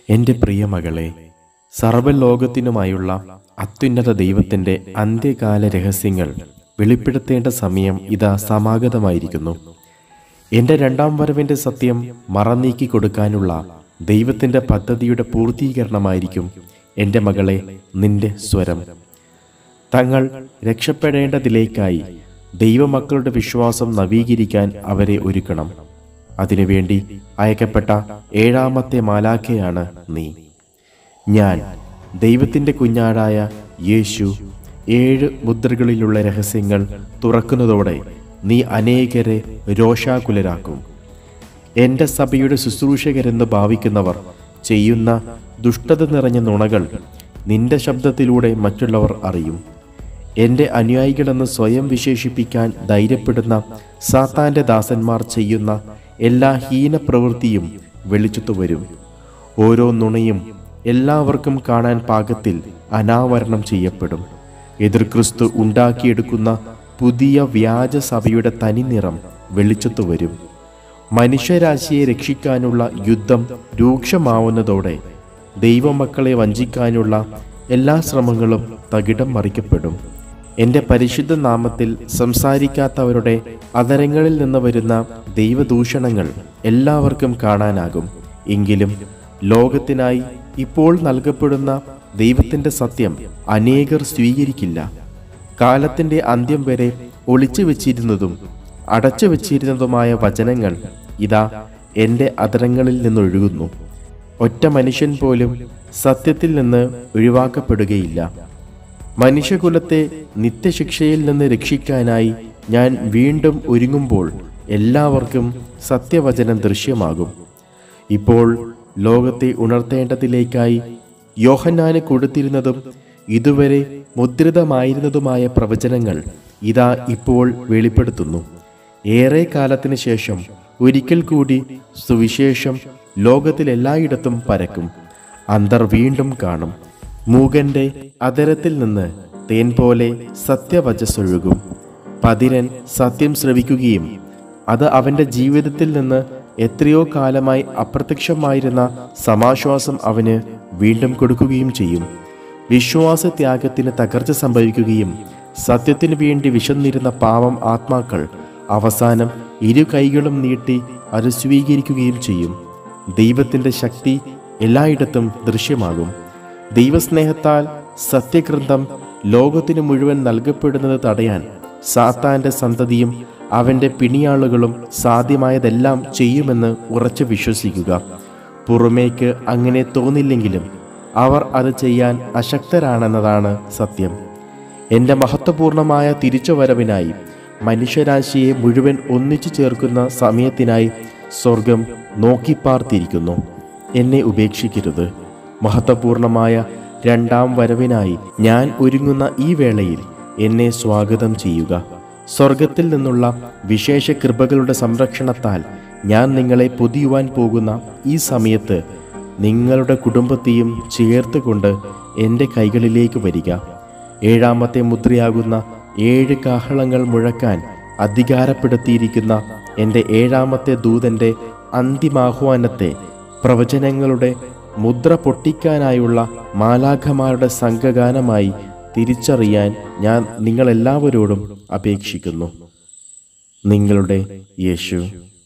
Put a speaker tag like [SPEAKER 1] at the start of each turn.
[SPEAKER 1] എൻ്റെ പ്രിയ മകളെ സർവ്വലോകത്തിനുമായുള്ള അത്യുന്നത ദൈവത്തിൻ്റെ അന്ത്യകാല രഹസ്യങ്ങൾ വെളിപ്പെടുത്തേണ്ട സമയം ഇതാ സമാഗതമായിരിക്കുന്നു എൻ്റെ രണ്ടാം വരവിൻ്റെ സത്യം മറനീക്കി കൊടുക്കാനുള്ള ദൈവത്തിൻ്റെ പദ്ധതിയുടെ പൂർത്തീകരണമായിരിക്കും എൻ്റെ മകളെ നിന്റെ സ്വരം തങ്ങൾ രക്ഷപ്പെടേണ്ടതിലേക്കായി ദൈവമക്കളുടെ വിശ്വാസം നവീകരിക്കാൻ അവരെ ഒരുക്കണം അതിനുവേണ്ടി അയക്കപ്പെട്ട ഏഴാമത്തെ മാലാഖയാണ് നീ ഞാൻ ദൈവത്തിൻ്റെ കുഞ്ഞാടായ യേശു ഏഴ് മുദ്രകളിലുള്ള രഹസ്യങ്ങൾ തുറക്കുന്നതോടെ നീ അനേകരെ രോഷാകുലരാക്കും എൻ്റെ സഭയുടെ ശുശ്രൂഷകരെന്ന് ഭാവിക്കുന്നവർ ചെയ്യുന്ന ദുഷ്ടത നിറഞ്ഞ നുണകൾ നിന്റെ ശബ്ദത്തിലൂടെ മറ്റുള്ളവർ അറിയും എൻ്റെ അനുയായികളെന്ന് സ്വയം വിശേഷിപ്പിക്കാൻ ധൈര്യപ്പെടുന്ന സാത്താൻ്റെ ദാസന്മാർ ചെയ്യുന്ന എല്ലാ ഹീനപ്രവൃത്തിയും വെളിച്ചത്തു വരും ഓരോ നുണയും എല്ലാവർക്കും കാണാൻ പാകത്തിൽ അനാവരണം ചെയ്യപ്പെടും എതിർ ക്രിസ്തു ഉണ്ടാക്കിയെടുക്കുന്ന പുതിയ വ്യാജ സഭയുടെ തനിനിറം വെളിച്ചത്തു വരും മനുഷ്യരാശിയെ രക്ഷിക്കാനുള്ള യുദ്ധം രൂക്ഷമാവുന്നതോടെ ദൈവമക്കളെ വഞ്ചിക്കാനുള്ള എല്ലാ ശ്രമങ്ങളും തകിടം മറിക്കപ്പെടും എൻ്റെ പരിശുദ്ധ നാമത്തിൽ സംസാരിക്കാത്തവരുടെ അതരങ്ങളിൽ നിന്ന് വരുന്ന ദൈവദൂഷണങ്ങൾ എല്ലാവർക്കും കാണാനാകും എങ്കിലും ലോകത്തിനായി ഇപ്പോൾ നൽകപ്പെടുന്ന ദൈവത്തിൻ്റെ സത്യം അനേകർ സ്വീകരിക്കില്ല കാലത്തിൻ്റെ അന്ത്യം വരെ ഒളിച്ചു വെച്ചിരുന്നതും അടച്ചു വെച്ചിരുന്നതുമായ വചനങ്ങൾ ഇതാ എൻ്റെ അതരങ്ങളിൽ നിന്നൊഴുകുന്നു ഒറ്റ മനുഷ്യൻ പോലും സത്യത്തിൽ നിന്ന് ഒഴിവാക്കപ്പെടുകയില്ല മനുഷ്യകുലത്തെ നിത്യശിക്ഷയിൽ നിന്ന് രക്ഷിക്കാനായി ഞാൻ വീണ്ടും ഒരുങ്ങുമ്പോൾ എല്ലാവർക്കും സത്യവചനം ദൃശ്യമാകും ഇപ്പോൾ ലോകത്തെ ഉണർത്തേണ്ടതിലേക്കായി യോഹന്നാന് കൊടുത്തിരുന്നതും ഇതുവരെ മുദ്രിതമായിരുന്നതുമായ പ്രവചനങ്ങൾ ഇതാ ഇപ്പോൾ വെളിപ്പെടുത്തുന്നു ഏറെ കാലത്തിന് ശേഷം ഒരിക്കൽ കൂടി സുവിശേഷം ലോകത്തിലെല്ലായിടത്തും പരക്കും അന്തർ വീണ്ടും കാണും മൂകന്റെ അതരത്തിൽ നിന്ന് തേൻ പോലെ സത്യവചസ്സൊഴുകും പതിരൻ സത്യം ശ്രവിക്കുകയും അത് അവന്റെ ജീവിതത്തിൽ നിന്ന് എത്രയോ കാലമായി അപ്രത്യക്ഷമായിരുന്ന സമാശ്വാസം അവന് വീണ്ടും കൊടുക്കുകയും ചെയ്യും വിശ്വാസത്യാഗത്തിന് തകർച്ച സംഭവിക്കുകയും സത്യത്തിനു വേണ്ടി വിശന്നിരുന്ന പാവം ആത്മാക്കൾ അവസാനം ഇരു കൈകളും നീട്ടി അത് സ്വീകരിക്കുകയും ചെയ്യും ദൈവത്തിൻ്റെ ശക്തി എല്ലായിടത്തും ദൃശ്യമാകും ദൈവസ്നേഹത്താൽ സത്യഗ്രന്ഥം ലോകത്തിനു മുഴുവൻ നൽകപ്പെടുന്നത് തടയാൻ സാത്താന്റെ സന്തതിയും അവന്റെ പിണിയാളുകളും സാധ്യമായതെല്ലാം ചെയ്യുമെന്ന് ഉറച്ചു വിശ്വസിക്കുക പുറമേക്ക് അങ്ങനെ തോന്നില്ലെങ്കിലും അവർ അത് ചെയ്യാൻ അശക്തരാണെന്നതാണ് സത്യം എൻ്റെ മഹത്വപൂർണമായ തിരിച്ചുവരവിനായി മനുഷ്യരാശിയെ മുഴുവൻ ഒന്നിച്ചു ചേർക്കുന്ന സമയത്തിനായി സ്വർഗം നോക്കിപ്പാർത്തിരിക്കുന്നു എന്നെ ഉപേക്ഷിക്കരുത് മഹത്വപൂർണമായ രണ്ടാം വരവിനായി ഞാൻ ഒരുങ്ങുന്ന ഈ വേളയിൽ എന്നെ സ്വാഗതം ചെയ്യുക സ്വർഗത്തിൽ നിന്നുള്ള വിശേഷ കൃപകളുടെ സംരക്ഷണത്താൽ ഞാൻ നിങ്ങളെ പൊതിയുവാൻ പോകുന്ന ഈ സമയത്ത് നിങ്ങളുടെ കുടുംബത്തെയും ചേർത്തുകൊണ്ട് എൻ്റെ കൈകളിലേക്ക് വരിക ഏഴാമത്തെ മുദ്രയാകുന്ന ഏഴ് കാഹളങ്ങൾ മുഴക്കാൻ അധികാരപ്പെടുത്തിയിരിക്കുന്ന എൻ്റെ ഏഴാമത്തെ ദൂതൻ്റെ അന്തിമാഹ്വാനത്തെ പ്രവചനങ്ങളുടെ മുദ്ര പൊട്ടിക്കാനായുള്ള മാലാഖമാരുടെ സംഘഗാനമായി തിരിച്ചറിയാൻ ഞാൻ നിങ്ങളെല്ലാവരോടും അപേക്ഷിക്കുന്നു നിങ്ങളുടെ യേശു